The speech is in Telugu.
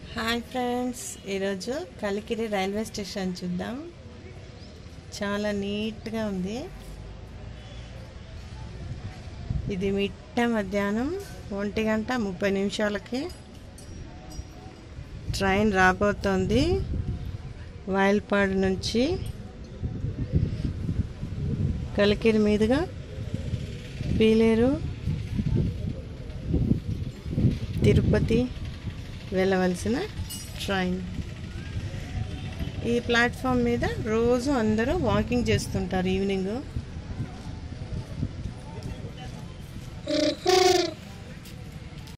హాయ్ ఫ్రెండ్స్ ఈరోజు కలికిరి రైల్వే స్టేషన్ చూద్దాం చాలా నీట్గా ఉంది ఇది మిట్ట మధ్యాహ్నం ఒంటి గంట ముప్పై నిమిషాలకి ట్రైన్ రాబోతోంది వాయిల్పాడు నుంచి కలికిరి మీదుగా పీలేరు తిరుపతి వెళ్ళవలసిన ట్రైన్ ఈ ప్లాట్ఫామ్ మీద రోజు అందరూ వాకింగ్ చేస్తుంటారు ఈవినింగ్